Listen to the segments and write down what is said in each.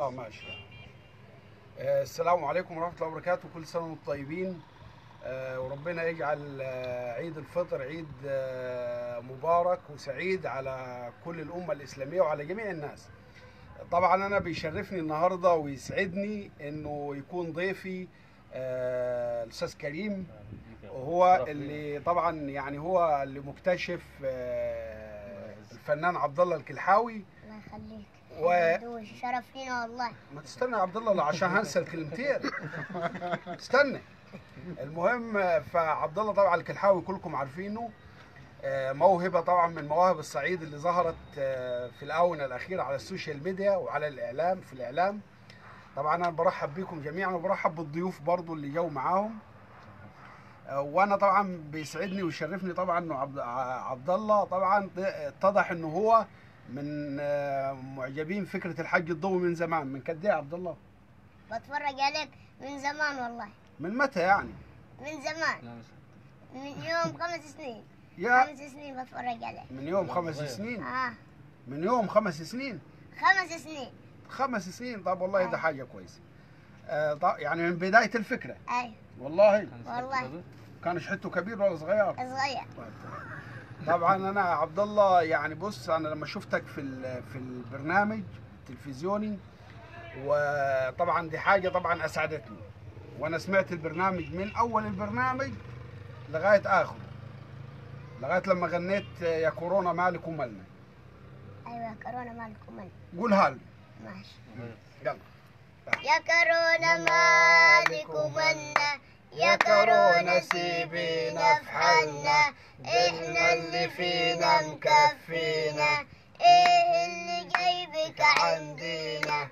اه ماشي آه، السلام عليكم ورحمة الله وبركاته كل سنة وانتم طيبين آه، وربنا يجعل آه، عيد الفطر عيد آه، مبارك وسعيد على كل الأمة الإسلامية وعلى جميع الناس طبعا أنا بيشرفني النهاردة ويسعدني إنه يكون ضيفي آه، الأستاذ كريم وهو اللي طبعا يعني هو اللي مكتشف آه، الفنان عبد الله الكلحاوي الله يخليك و- دوش شرف لينا والله ما تستنى يا عبد الله لا عشان هنسى الكلمتين استنى المهم آه، فعبد الله طبعا الكلحاوي كلكم عارفينه آه، موهبه طبعا من مواهب الصعيد اللي ظهرت آه، في الاونه الاخيره على السوشيال ميديا وعلى الاعلام في الاعلام طبعا انا برحب بكم جميعا وبرحب بالضيوف برضو اللي جو معاهم آه، وانا طبعا بيسعدني ويشرفني طبعا انه عبد ع- عبد الله طبعا اتضح انه هو من آه، معجبين فكره الحج الضوئي من زمان من قد ايه يا عبد الله بتفرج عليك من زمان والله من متى يعني من زمان من يوم خمس سنين يا خمس سنين بتفرج عليك من يوم خمس سنين اه من يوم خمس سنين خمس سنين خمس سنين طب والله ده آه. حاجه كويسه آه طب يعني من بدايه الفكره اي والله والله كان شحته كبير ولا صغير صغير طبعا انا عبد الله يعني بص انا لما شفتك في ال- في البرنامج التلفزيوني وطبعا دي حاجه طبعا اسعدتني وانا سمعت البرنامج من اول البرنامج لغايه اخره لغايه لما غنيت يا كورونا مالك ومالنا ايوه كورونا مالكم من قولها لي ماشي يلا يا كورونا مالك ومنا يا كورونا سيبينا في حالنا احنا اللي فينا مكفينا ايه اللي جايبك عندنا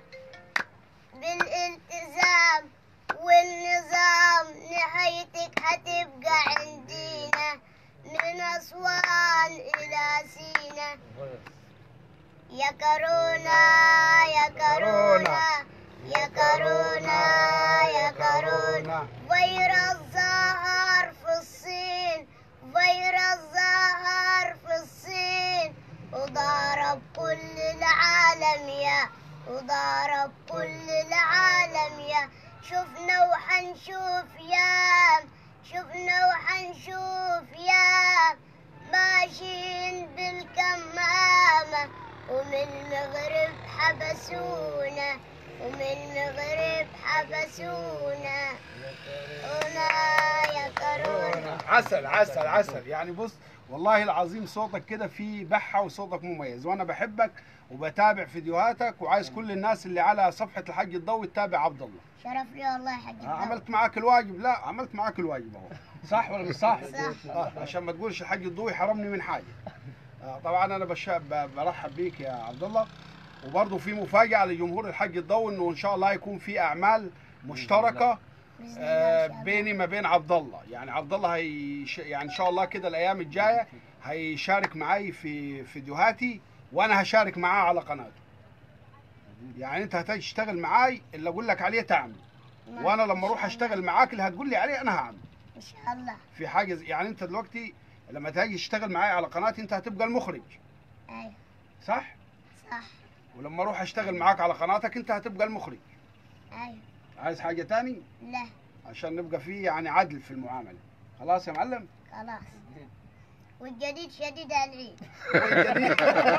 بالالتزام والنظام نهايتك هتبقى عندنا من اسوان الى سينا يا كورونا يا كورونا يا كورونا يا كورونا فيروس ظهر في الصين فيروس ظهر في الصين وضرب كل العالم يا وضرب كل العالم يا شفنا وحنشوف يا شفنا وحنشوف يا ماشيين بالكمامة ومن المغرب حبسونا ومن المغرب حبسونا هنا يا كورونا عسل عسل عسل يعني بص والله العظيم صوتك كده فيه بحة وصوتك مميز وانا بحبك وبتابع فيديوهاتك وعايز كل الناس اللي على صفحة الحج الضوئي تتابع عبد الله شرف لي والله حق الدولة. عملت معاك الواجب لا عملت معاك الواجب اهو صح ولا مش صح؟ صح. آه عشان ما تقولش الحج الضوئي حرمني من حاجه آه طبعا انا بش... ب- برحب بيك يا عبد الله وبرضه في مفاجاه لجمهور الحج الضوئي انه ان شاء الله يكون في اعمال مشتركه بإذن الله آه إن شاء الله. بيني ما بين عبد الله يعني عبد الله هيش... يعني ان شاء الله كده الايام الجايه هيشارك معي في فيديوهاتي وانا هشارك معاه على قناته يعني انت هتيجي تشتغل معاي اللي اقول لك عليه تعمل ما- وانا إن لما شاء اروح الله. اشتغل معاك اللي هتقول لي عليه انا هعمل ان شاء الله في حاجه زي- يعني انت دلوقتي لما تيجي تشتغل معايا على قناتي انت هتبقى المخرج ايوه صح صح ولما اروح اشتغل معاك على قناتك انت هتبقى المخرج ايوه عايز حاجه تاني لا عشان نبقى في يعني عدل في المعامله خلاص يا معلم خلاص والجديد شديد العيد والجديد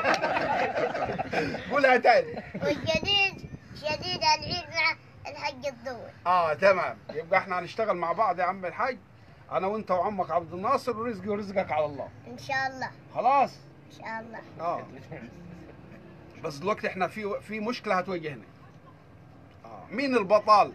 قولها تاني والجديد شديد العيد مع الحق الضوء اه تمام يبقى احنا هنشتغل مع بعض يا عم الحاج انا وانت وعمك عبد الناصر ورزقي ورزقك على الله ان شاء الله خلاص ان شاء الله اه بس دلوقتي احنا في في مشكله هتواجهنا اه مين البطل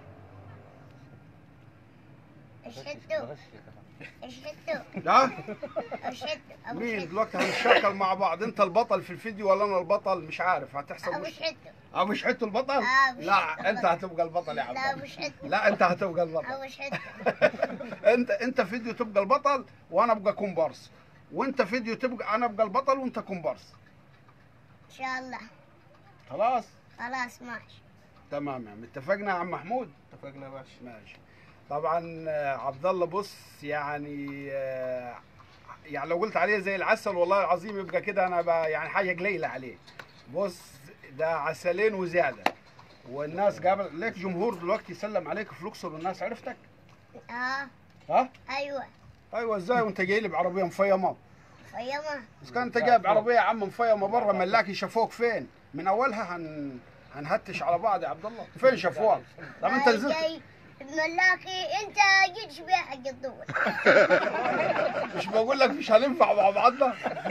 اشهدوا اشهدوا لا اشهدوا ابو مين شهدوا دلوقتي هنشكل مع بعض انت البطل في الفيديو ولا انا البطل مش عارف هتحصل ابو مش شهدوا اه مش حته البطل آه، مش لا حتة انت البطل. هتبقى البطل يا عبد لا الله ابو شهدوا لا انت هتبقى البطل ابو شهدوا انت انت فيديو تبقى البطل وانا ابقى كومبارس وانت فيديو تبقى انا ابقى البطل وانت كومبارس ان شاء الله خلاص خلاص ماشي تمام يا عم اتفقنا يا عم محمود اتفقنا يا باشا ماشي طبعا آه، عبد الله بص يعني آه، يعني لو قلت عليه زي العسل والله العظيم يبقى كده انا بقى يعني حاجه قليله عليه بص ده عسلين وزياده والناس قابل ليك جمهور دلوقتي يسلم عليك في الاقصر والناس عرفتك اه ها ايوه ايوه ازاي وانت جاي لي بعربيه مفيمه فيما بس كان انت جايب عربيه يا عم مفيمه بره ملاك شافوك فين من اولها هن هنهتش على بعض يا عبد الله فين شافوك طب انت نزلت جاي ملاكي انت جيت شبيه حق الدول مش بقول لك مش هننفع مع بعضنا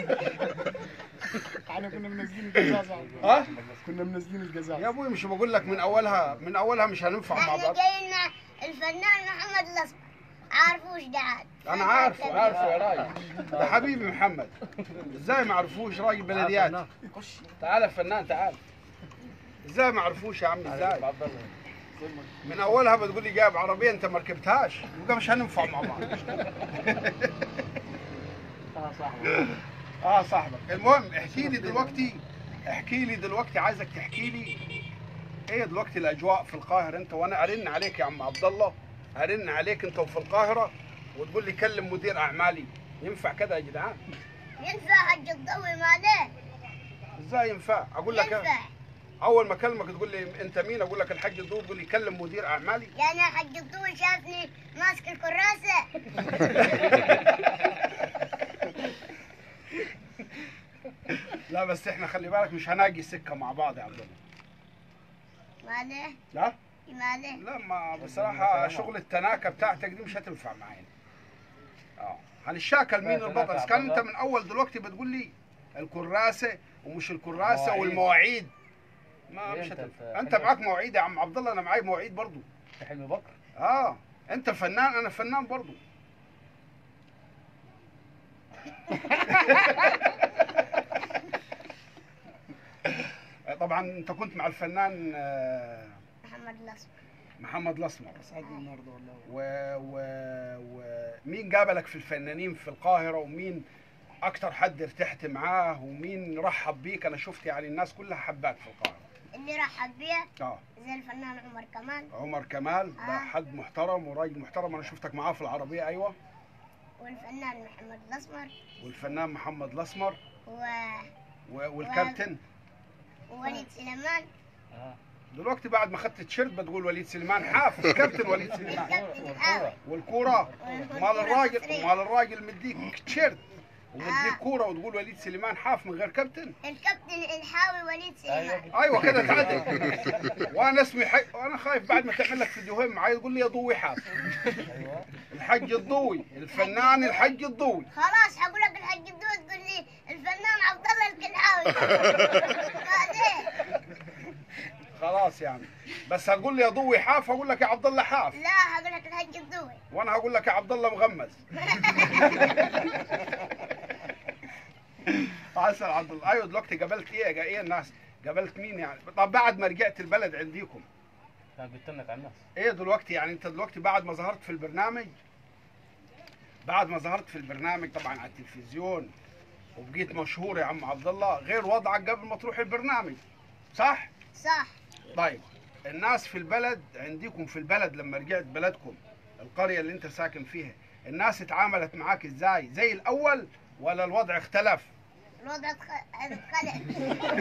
احنا كنا منزلين القزاز ها كنا منزلين القزاز يا ابوي مش بقول لك من اولها من اولها مش هننفع مع احنا بعض جايين مع الفنان محمد الاسمر عارفوش ده عاد انا عارفه عارفه يا راجل ده حبيبي محمد ازاي ما عرفوش راجل بلديات تعال يا فنان تعال ازاي ما عرفوش يا عم ازاي من اولها بتقول لي جايب عربيه انت ما ركبتهاش يبقى مش هننفع مع بعض اه صاحبك المهم احكي لي دلوقتي احكي لي دلوقتي عايزك تحكي لي ايه دلوقتي الاجواء في القاهره انت وانا ارن عليك يا عم عبد الله ارن عليك انت وفي القاهره وتقول لي كلم مدير اعمالي ينفع كده يا جدعان ينفع حق الضوي ما ليه ازاي ينفع اقول لك ينفع اول ما اكلمك تقول لي انت مين اقول لك الحاج الدور تقول لي كلم مدير اعمالي يعني حق الضوي شافني ماسك الكراسه لا بس احنا خلي بالك مش هناقي سكه مع بعض يا عبد الله ما ليه لا ما ليه لا ما بصراحه شغل التناكه بتاعتك دي مش هتنفع معايا اه هنشاكل مين البطل إذا كان انت من اول دلوقتي بتقول لي الكراسه ومش الكراسه مواعيد. والمواعيد ما إيه مش أنت- هتنفع أنت انت معاك مواعيد يا عم عبد الله انا معايا مواعيد برضو حلمي بكر اه انت فنان انا فنان برضو طبعا انت كنت مع الفنان آه، محمد الاسمر محمد الاسمر سعدني النهارده والله و... و... ومين قابلك في الفنانين في القاهرة ومين أكتر حد ارتحت معاه ومين رحب بيك أنا شفت يعني الناس كلها حباك في القاهرة اللي رحب بيه آه زي الفنان عمر كمال عمر كمال ده آه. حد محترم وراجل محترم أنا شفتك معاه في العربية أيوة والفنان محمد الاسمر والفنان محمد الأسمر و... و... والكابتن ووليد سليمان اه دلوقتي بعد ما أخذت التيشيرت بتقول وليد سليمان حاف الكابتن وليد سليمان الكابتن حاوي والكورة مال الراجل ومال الراجل مديك تيشيرت ومديك آه. كورة وتقول وليد سليمان حاف من غير كابتن الكابتن الحاوي وليد سليمان ايوه ايوه كده تعدل وانا اسمي حي... وانا خايف بعد ما تعمل لك فيديوهين معايا تقول لي يا ضوي حاف ايوه الحج الضوي الفنان الحج الضوي خلاص حقول لك الحاج بدود تقول لي الفنان عبد الله الكلحاوي بعدين خلاص يعني بس هقول لي يا ضوي حاف هقول لك يا عبد الله حاف لا حقول لك الحاج الضوي وانا هقول لك يا عبد الله مغمز عسل عبد الله ايوه دلوقتي قابلت ايه ايه الناس قابلت مين يعني طب بعد ما رجعت البلد عنديكم كان بيتنك على الناس ايه دلوقتي يعني انت دلوقتي بعد ما ظهرت في البرنامج بعد ما ظهرت في البرنامج طبعا على التلفزيون وبقيت مشهور يا عم عبد الله غير وضعك قبل ما تروح البرنامج صح صح طيب الناس في البلد عندكم في البلد لما رجعت بلدكم القرية اللي انت ساكن فيها الناس اتعاملت معاك ازاي زي الاول ولا الوضع اختلف الوضع اتخ- اتخلق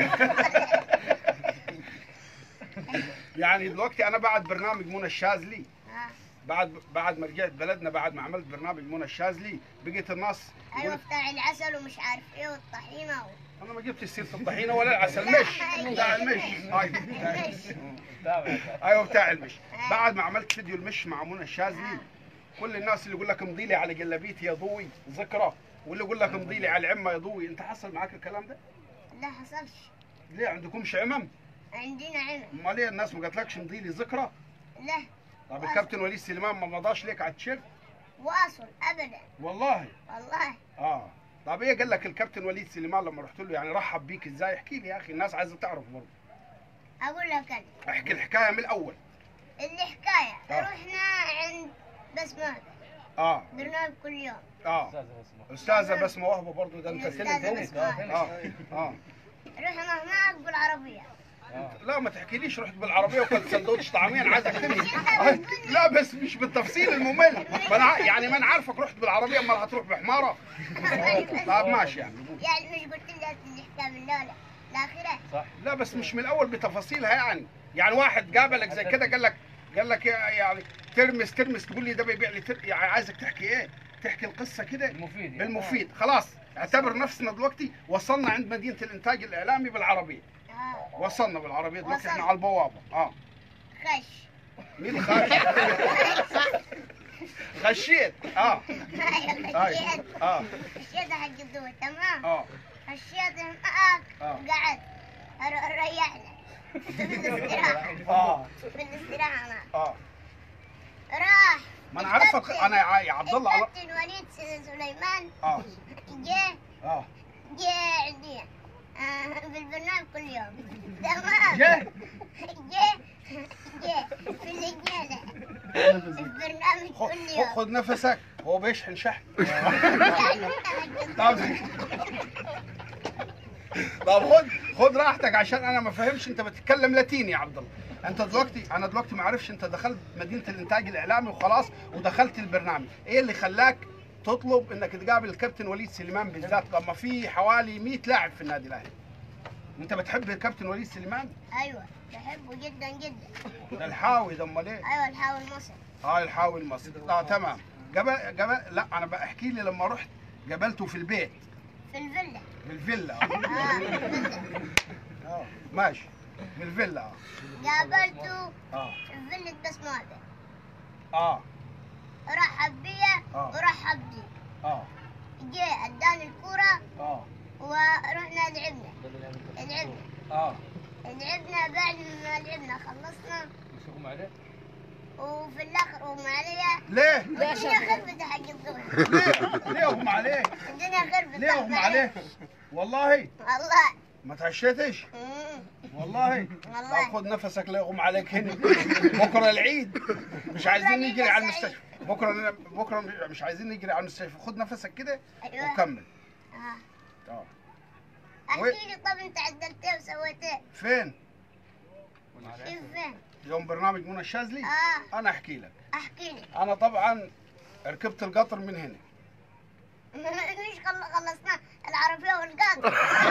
يعني دلوقتي انا بعد برنامج منى الشاذلي آه. بعد بعد ما رجعت بلدنا بعد ما عملت برنامج منى الشاذلي بقيت الناس ايوه يقول بتاع العسل ومش عارف ايه والطحينه و... انا ما جبت سيره الطحينه ولا العسل مش بتاع المش هاي. تابع ايوه بتاع المش بعد ما عملت فيديو المش مع منى الشاذلي كل الناس اللي يقول لك امضي لي على جلابيتي يا ضوي ذكرى واللي يقول لك امضي لي على العمه يا ضوي انت حصل معاك الكلام ده؟ لا حصلش ليه عندكمش عمم؟ عندنا عمى امال ليه الناس ما قالتلكش امضي لي ذكرى؟ لا طب الكابتن وليد سليمان ما مضاش ليك على التيشيرت؟ واصل ابدا والله والله اه طب ايه قال لك الكابتن وليد سليمان لما رحت له يعني رحب بيك ازاي؟ احكي لي يا اخي الناس عايزه تعرف برضه اقول لك انا احكي الحكايه من الاول اللي حكايه آه. رحنا عند بسمة اه برنامج كل يوم اه استاذ اسمه استاذه بسمه وهبه برضه ده انت الأستاذة سنة تنس بسمة. اه اه رحنا هناك بالعربيه اه لا ما تحكيليش رحت بالعربيه وكلت سندوتش طعميه انا عايزك تمشي لا بس مش بالتفصيل الممل ما انا ع- يعني ما انا عارفك رحت بالعربيه امال هتروح بحماره طب ماشي يعني يعني مش قلت لي اللي حكايه من الاولى الاخيره صح لا بس مش من الاول بتفاصيلها يعني يعني واحد قابلك زي كده قال لك قال لك يعني ترمس ترمس تقول لي ده بيبيع لي تر... يعني عايزك تحكي ايه؟ تحكي القصه كده المفيد يعني. بالمفيد خلاص اعتبر نفسنا دلوقتي وصلنا عند مدينه الانتاج الاعلامي بالعربيه آه. وصلنا بالعربيه دلوقتي وصلنا. احنا على البوابه اه خش مين خش خشيت اه خشيت اه خشيت حق الضوء تمام اه خشيت معاك آه. وقعدت أر- ريحنا بالاستراحة اه بالاستراحة معك. اه راح ما انا عارف الق- انا يا يا عبد الله على- الكابتن وليد س- سليمان اه جه اه جه عندي آه، بالبرنامج كل يوم تمام جه جه جه في الرجالة البرنامج خ- كل خ- يوم خد نفسك هو بيشحن شحن يعني طب طب خد خد راحتك عشان انا ما فهمش انت بتتكلم لاتيني يا عبد الله انت دلوقتي انا دلوقتي ما عرفش انت دخلت مدينه الانتاج الاعلامي وخلاص ودخلت البرنامج ايه اللي خلاك تطلب انك تقابل الكابتن وليد سليمان بالذات لما في حوالي 100 لاعب في النادي الاهلي انت بتحب الكابتن وليد سليمان ايوه بحبه جدا جدا ده الحاوي ده امال ايه ايوه الحاول مصر اه الحاوي المصري اه تمام قبل قبل لا انا بحكي لي لما رحت قابلته في البيت في الفيلا في الفيلا اه في الفيلا اه ماشي في الفيلا اه قابلته اه في فيلا بس ماذا اه رحب بيا آه. ورحب بي اه جه اداني الكرة اه ورحنا لعبنا لعبنا اه لعبنا بعد ما لعبنا خلصنا يشوفهم عليه وفي الاخر هم عليا ليه؟ الدنيا خربت حق الظهر ليه؟ ليه اغمى عليك؟ الدنيا خربت ليه اغمى عليك؟ والله والله ما تعشيتش؟ مم. والله والله. طب خد نفسك لا يغمى عليك هنا بكره العيد مش عايزين نجري على المستشفى بكره بكره مش عايزين نجري على المستشفى خد نفسك كده ايوه وكمل آه. اه احكي لي طب انت عدلت ايه وسويت ايه؟ فين؟ كيف فين؟ يوم برنامج منى الشاذلي اه انا احكي لك احكي لي انا طبعا ركبت القطر من هنا مش خل- خلصنا العربية والقاط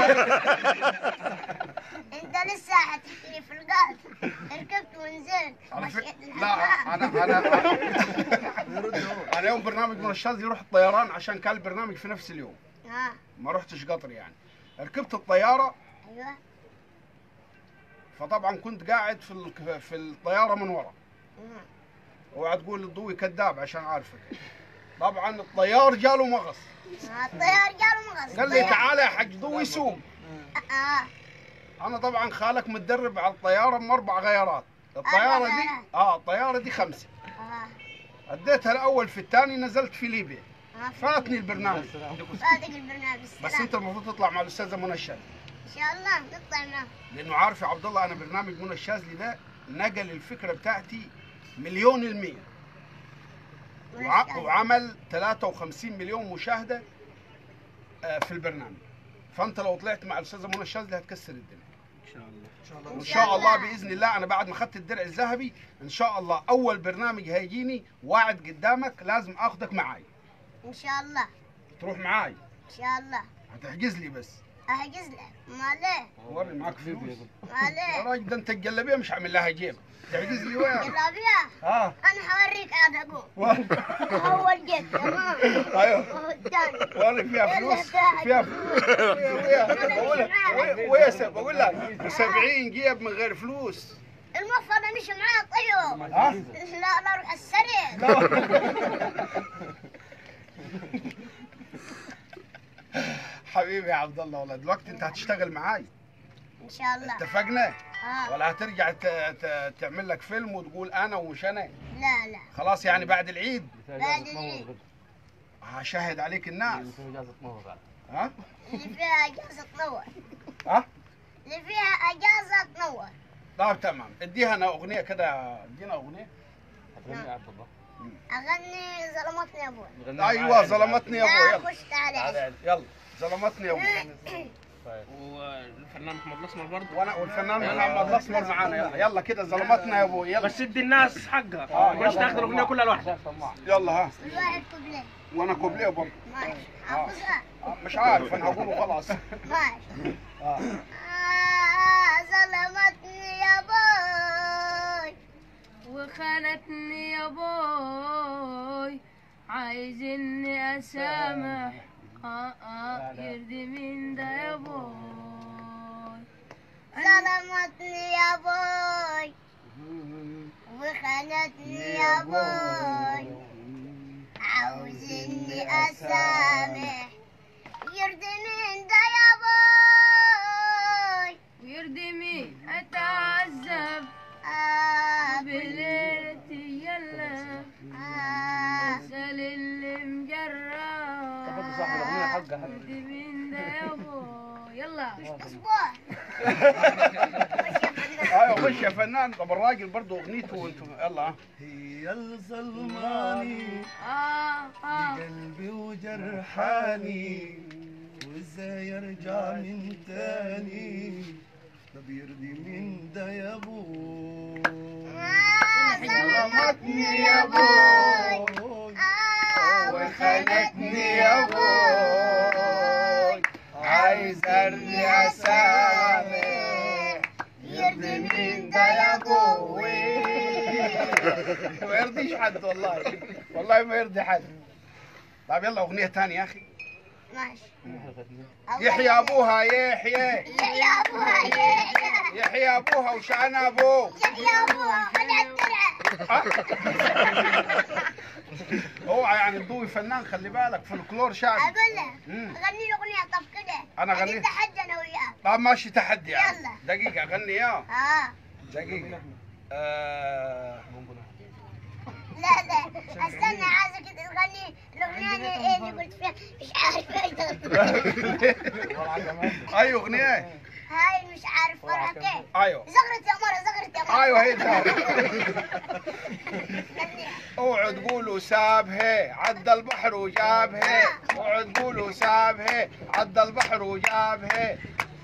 انت لسه حتحكي لي في القاط ركبت ونزلت على مشيت فكرة الحمام. لا انا انا انا يوم برنامج من الشاذلي رحت طيران عشان كان البرنامج في نفس اليوم اه ما رحتش قطر يعني ركبت الطياره ايوه فطبعا كنت قاعد في ال- في الطياره من ورا مم. اوعى تقول الضوي كذاب عشان عارفك طبعا الطيار جاله مغص آه، الطيار جاله مغص قال لي تعالى يا حاج ضوي سوق اه انا طبعا خالك متدرب على الطياره من اربع غيارات الطياره دي غيارات. اه الطياره دي خمسه اه اديتها الاول في الثاني نزلت في ليبيا آه. فاتني البرنامج صادق البرنامج بس السلام. انت المفروض تطلع مع الاستاذه منى الشاذلي ان شاء الله نطلع معاه لانه عارف يا عبد الله انا برنامج منى الشاذلي ده نقل الفكره بتاعتي مليون المية وع- وعمل 53 مليون مشاهده آه، في البرنامج فانت لو طلعت مع الاستاذه منى الشاذلي هتكسر الدنيا وان شاء الله باذن الله انا بعد ما اخذت الدرع الذهبي ان شاء الله اول برنامج هيجيني واعد قدامك لازم اخذك معاي ان شاء الله تروح معاي ان شاء الله هتحجز لي بس احجز لك ما ليه وري معاك فلوس ما يا ليه راجل ده انت الجلابيه مش عامل لها جيب تحجز لي وين جلابيه اه انا حوريك عاد اقوم و- اول جيب تمام ايوه والثاني وري فيها فلوس فيها فلوس ويا- بقول لك ويا- ويا س- بقول لك 70 جيب من غير فلوس المفروض انا مش معاه طيب ها لا لا اروح السريع حبيبي يا عبد الله والله دلوقتي انت هتشتغل معاي ان شاء الله اتفقنا اه ولا هترجع ت- ت- تعمل لك فيلم وتقول انا ومش انا لا لا خلاص يعني بعد العيد بعد العيد. هشهد عليك الناس اجازه مره بعد ها اللي فيها اجازه تنور ها اللي فيها اجازه تنور طيب تمام اديها انا اغنيه كده ادينا اغنيه هتغني يا عبد الله اغني ظلمتني يا ابوي نغني ايوه معايا. ظلمتني يا لا ابوي يلا خش تعالى تعال عيش. عيل. يلا ظلمتني يا ابوي طيب. والفنان محمد الاسمر برضه وانا والفنان محمد الاسمر معانا يلا يلا كده ظلمتنا يا ابوي يلا بس ادي الناس حقها آه، مش يلا. تاخذ الاغنيه كلها لوحدها يلا ها كل واحد كوبليه وانا كوبليه برضه ماشي حافظها آه، مش عارف انا هقوله خلاص ماشي آه. آه، ظلمتني يا بو وخانتني يا بوي عايز اني اسامح اه اه يرضي من ده يا بوي ظلمتني يا بوي وخانتني يا بوي عاوز اني اسامح يرضي من ده يا بوي ويرضي مين اتعذب آه بليلتي يلا آه اسال اللي مجرب طب صاحب الأغنية حقها. يرضي من ده يا بوي يلا اسبوع ايوه خش يا فنان طب الراجل برضه اغنيته وانتم يلا هي الظلماني اه اه قلبي وجرحاني وازاي ارجع من تاني طب يرضي من ده يا ابو آه ظلمتني يا بوي آه وخانتني يا بوي عايز ارضي اسامح يرضي مين ده يا بوي ما يرضيش حد والله والله ما يرضي حد طيب يلا اغنيه ثانيه يا اخي ماشي يحيى ابوها يحيى يحيى ابوها يحيى يحيى ابوها وشان ابوه يحيى ابوها خلع الدرع اوعى يعني تضوي فنان خلي بالك فلكلور شعبي اقول له مم. غني له اغنيه طب كده أنا أغني؟ نتحدى انا وياه طب ماشي تحدي يعني يلا. دقيقه اغني يا اه دقيقه آه لا لا استنى عايزك تغني الاغنيه اللي ايه اللي قلت فيها مش عارف ايش ايوه اغنيه هاي مش عارف فرحك ايه ايوه زغرت يا مره زغرت يا مره ايوه هي ده غنيها. اوعوا تقولوا سابها عدى البحر وجابها اوعوا تقولوا سابها عدى البحر وجابها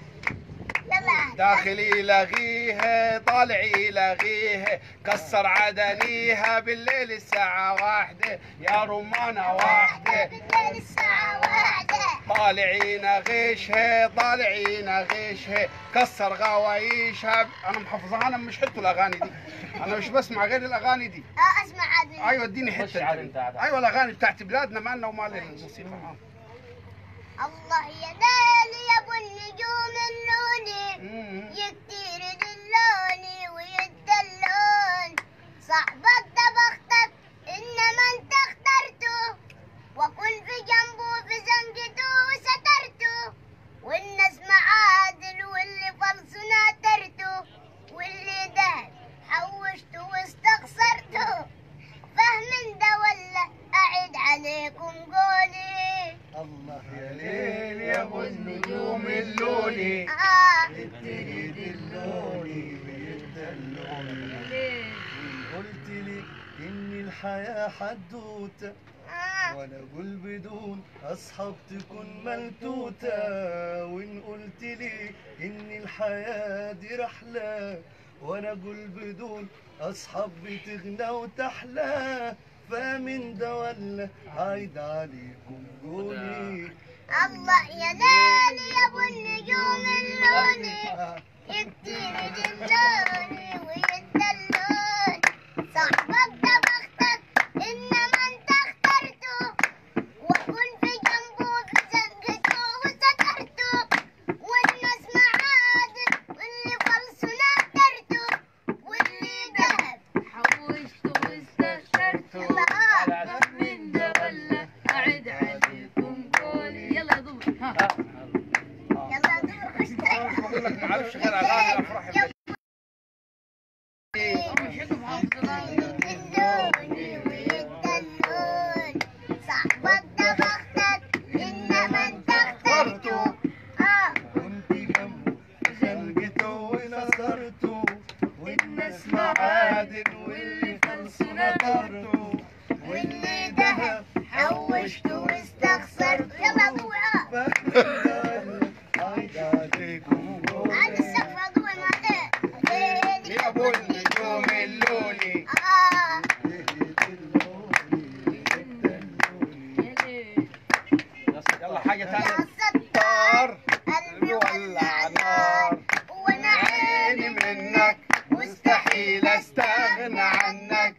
يلا داخلي يلغيها طالع يلغيها كسر عدنيها بالليل الساعة واحدة يا رمانة واحدة بالليل الساعه واحده طالع ينغشها طالع ينغشها كسر غوايشها انا محافظها انا مش حته الاغاني دي انا مش بسمع غير الاغاني دي اه اسمع عاد مني. ايوه اديني خش حته عاد دي. انت عاد. ايوه الاغاني بتاعت بلادنا مالنا ومال الموسيقى آه. الله يا ليل يا ابو النجوم اللوني مم. يكتير دلوني ويدلون صاحبك ده بختك انما انت اخترته واكون في جنبه في زنقته وسترته والناس معادل واللي فلسه ناترته واللي ده حوشته واستخسرته فاهم ده ولا اعيد عليكم قولي الله يا ليل ليل يا ابو النجوم اللولي اه تريد اللوني بيدلوني قلت لي ان الحياة حدوتة اه وانا اقول بدون اصحاب تكون ملتوتة وان قلت لي ان الحياة دي رحلة وانا اقول بدون اصحاب بتغنى وتحلى فمن ده ولا عايد عليكم قولي الله يا ليل يا ابو النجوم اللوني يكتير دلوني ويدلون صاحبك ده بختك انما انت اخترته واكون في جنبه في زنقته وسترته والناس معادن واللي فلسه ناترته واللي ذهب حوشت واستخسرت الله من ده ولا أعد عليكم قولي يلا يا ضبط ها يلا دور خش انا مش بقول لك ما اعرفش غير اغاني الافراح يدلوني ويدلون صاحبك ده بختك انما انت اخترته اه كنت جنبه خلقته ونصرته والناس معادن واللي فلس نطرته واللي ذهب حوشته واستخسرته يلا ضوي اه عايد عليكم عاد السقف ضوي ما ده يا ابو النجوم اللولي اه يا ليل يلا حاجه يا ثانيه ستار قلبي قلبي ولع نار وانا عيني عيني منك مستحيل استغنى استغنى عنك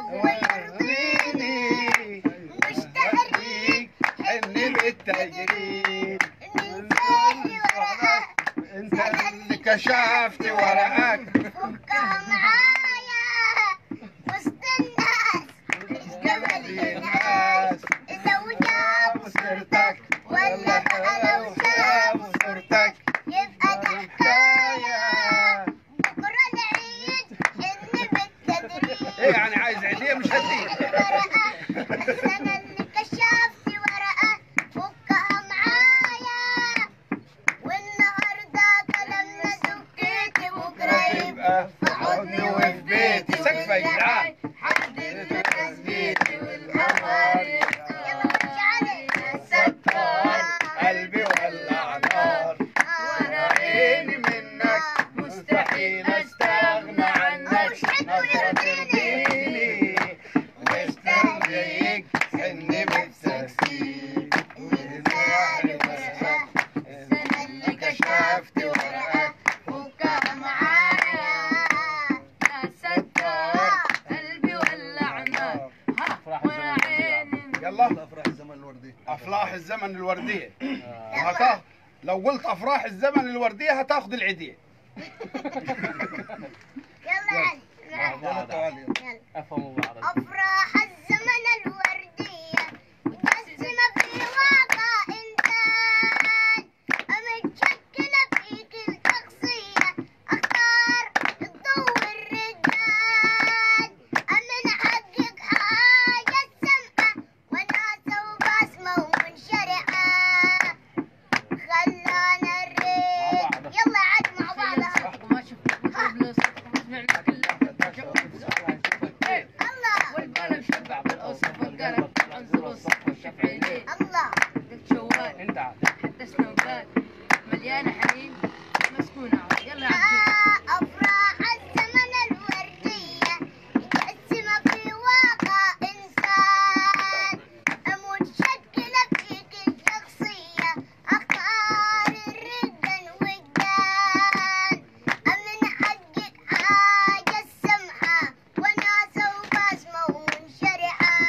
ويرضيني مش تهريج حني بالتجريد من زي ورقة انت اللي كشفت ورقك فكها معايا وسط الناس جمال الناس لو جابوا سيرتك ولا بقى لو شافوا صورتك يبقى ده حكاية بكرة العيد إن بالتدريج ايه يعني عايز عيدية مش هديك ورقة بس أنا اللي كشفت ورقة فكها معايا والنهاردة كلامنا سكتي بكرة يبقى في حضني وفي بيتي سقفة يا جدعان حددنا تثبيتي والقمر يلا خش علينا ستار قلبي ولع نار وانا عيني منك مستحيل استغنى عنك نظرة ترضيني مستنيك حني بالتكسير وزاري ورقة السنة اللي كشفت ورقة فكها معايا يا ستار قلبي ولع نار ها وانا عيني يلا افراح الزمن الوردي افراح الزمن الورديه وهتاخد لو قلت افراح الزمن الورديه هتاخد العيديه يلا علي يلا تعالي يلا افهموا بعض أفراح الزمن الوردية مقسمة في واقع إنسان متشكلة في كل شخصية أختار الضوء الرجال أمن حقق حاجة سمعة وناسة وبسمة ومنشرحة خلانا الريت يلا عاد مع بعضها وما شفت بلوس سمعنا كلها الله والقلم شبع بالاوصاف والقلم عنصر والصف والشفعينين الله قلت شوال انت عاد حدثنا وقال مليانه حنين مسكونه عاد. يلا يا عبدو أفراح الزمن الوردية متقسمة في واقع إنسان متشكلة في كل شخصية أختار الرجال وجدان أمن حقك حاجة سمحة وناسة وبسمة ومنشرحة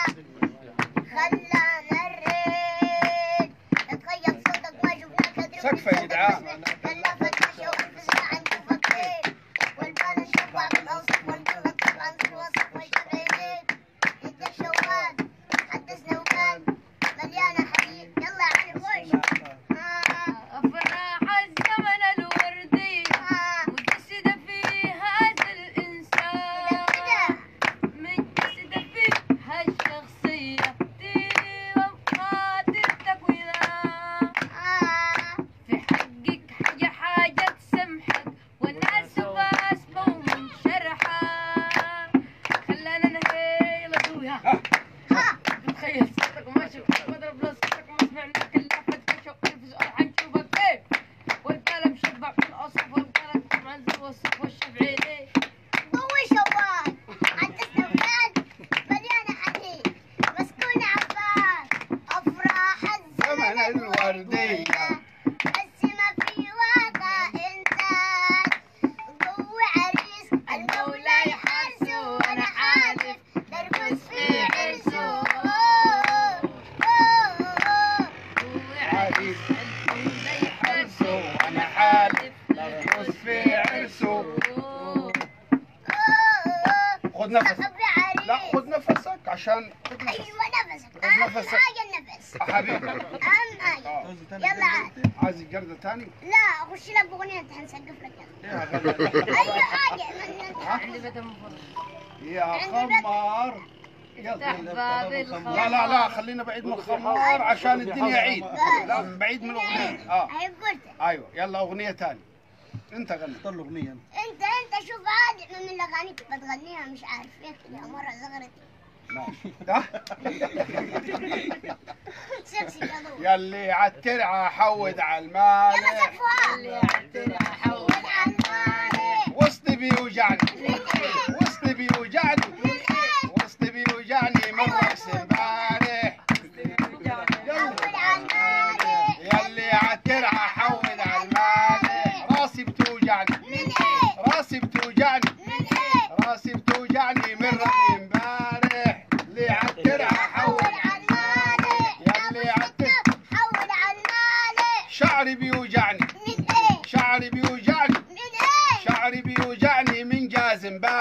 خلانا الريت اتغير صوتك ما شفناك أدري سقفة يا جدعان. كلا فتشة والفزع عند الفقير والبال الشفع بالأوصف والقلب طبعا في الوصف والشبعين انت شوال حدثنا وكان مليانة حديد يلا علي خش آه، افراح الزمن الوردي آه. متجسده في هذا الانسان كده متجسده في هالشخصيه تيرم خاطر تكوينها آه، في حقك حاجة حاجة تسمحك والناس باسمة ومن شرحة خلانا نهي لدويا ها تخيل صوتك وما شفتك واضرب لو صوتك وما سمعنا كلها فتح شوق الف سؤال حنشوفك كيف والقلم شبع في الأصف والقلم طبعا زي والصف والشفعي ليه ضوي شوال حدثنا وكان مليانة حديد مسكونة عباد أفراح الزمن الوردية مقسمة في واقع إنسان ضوي عريس المولى يحرسه وأنا حالف نرقص في عرسه عريس الكل يحرسه وانا حالف نرقص في عرسه خد نفس صاحبي عريس لا خد نفسك عشان خد نفس ايوه نفسك خد اهم نفسك. حاجه النفس حبيبي اهم حاجه آه. يلا عاد عايز الجردة تاني لا اخش لك باغنيه انت هنسقف لك يلا يا غلا. اي حاجه من عندي بدل مفضل يا خمار افتح يلا باب الخمر لا لا لا خلينا بعيد من الخمار عشان الدنيا عيد لا بعيد من الاغنيه اه هي قلت ايوه يلا اغنيه تاني انت غني اختار له اغنيه انت انت شوف عادي من الاغاني بتغنيها مش عارف ايه كده مره زغرت ماشي ها؟ سكسي يا ضو يلي عالترعه حود على يلا المال سقفها اللي عالترع حول والعنواني وسطي بيوجعني وسطي بيوجعني من ايه وسطي بيوجعني من راس امبارح اول عنواني يلي عالترعه حود على المال راسي بتوجعني من ايه راسي بتوجعني من ايه راسي بتوجعني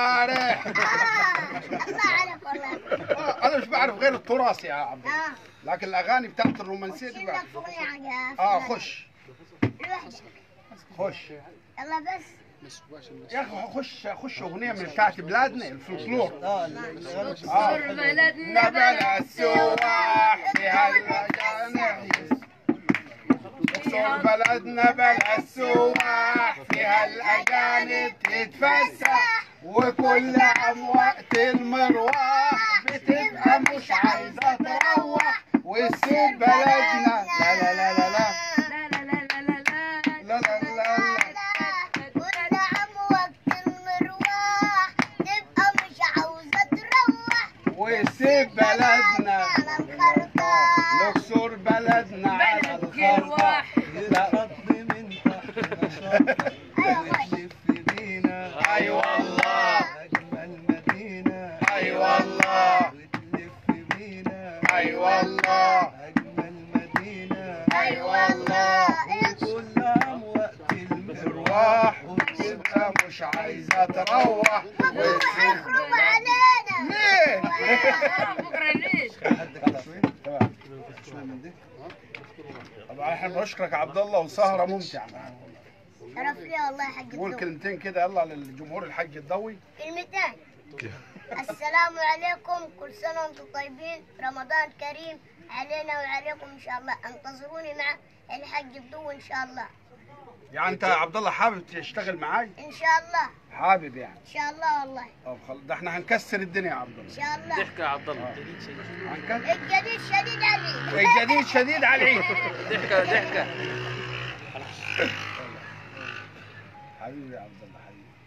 امبارح آه، الله عليك والله آه، انا مش بعرف غير التراث يا عبد الله. اه لكن الاغاني بتاعت الرومانسيه دي شيلك بعرف. فوقني عقاف اه خش لوحدك خش يلا بس يا اخي خش خش اغنيه من بتاعت بلادنا الفلكلور اه الغنى آه. بلدنا نبل السواح فيها الاجانب اقصر بلدنا بل السواح فيها الاجانب تتفسح وكل عام وقت المروح بتبقى مش عايزه تروح والسير بلدنا لا لا لا لا لا لا لا لا لا لا لا لا لا لا كل عام وقت المروح تبقى مش عاوزة تروح وسيب بلدنا على الخرطة الاقصر بلدنا على بلد الخرطه واحد يتحط من تحت نشاط وتلف بينا اي والله أجمل مدينة اي والله وتلف بينا اي والله أجمل مدينة اي والله وكل عام وقت المروح ارواح وتبقى مش عايزه تروح بابا هيخرب علينا ليه؟ بكره ليش عندك على شوية شوية من دي طبعا احنا بنشكرك يا عبد الله وسهره ممتعه شرف لي والله يا حاج قول الدول كلمتين كده يلا للجمهور الحج الضوي كلمتين السلام عليكم كل سنة وانتم طيبين رمضان كريم علينا وعليكم ان شاء الله انتظروني مع الحج الدو ان شاء الله يعني انت يا عبد الله حابب تشتغل معاي ان شاء الله حابب يعني ان شاء الله والله طب خلاص ده احنا هنكسر الدنيا يا عبد ان الله شاء الله ضحكة يا عبد الله هنكسر الجديد شديد علي الجديد شديد على العيد ضحكة ضحكة حبيبي يا عبد الله حبيبي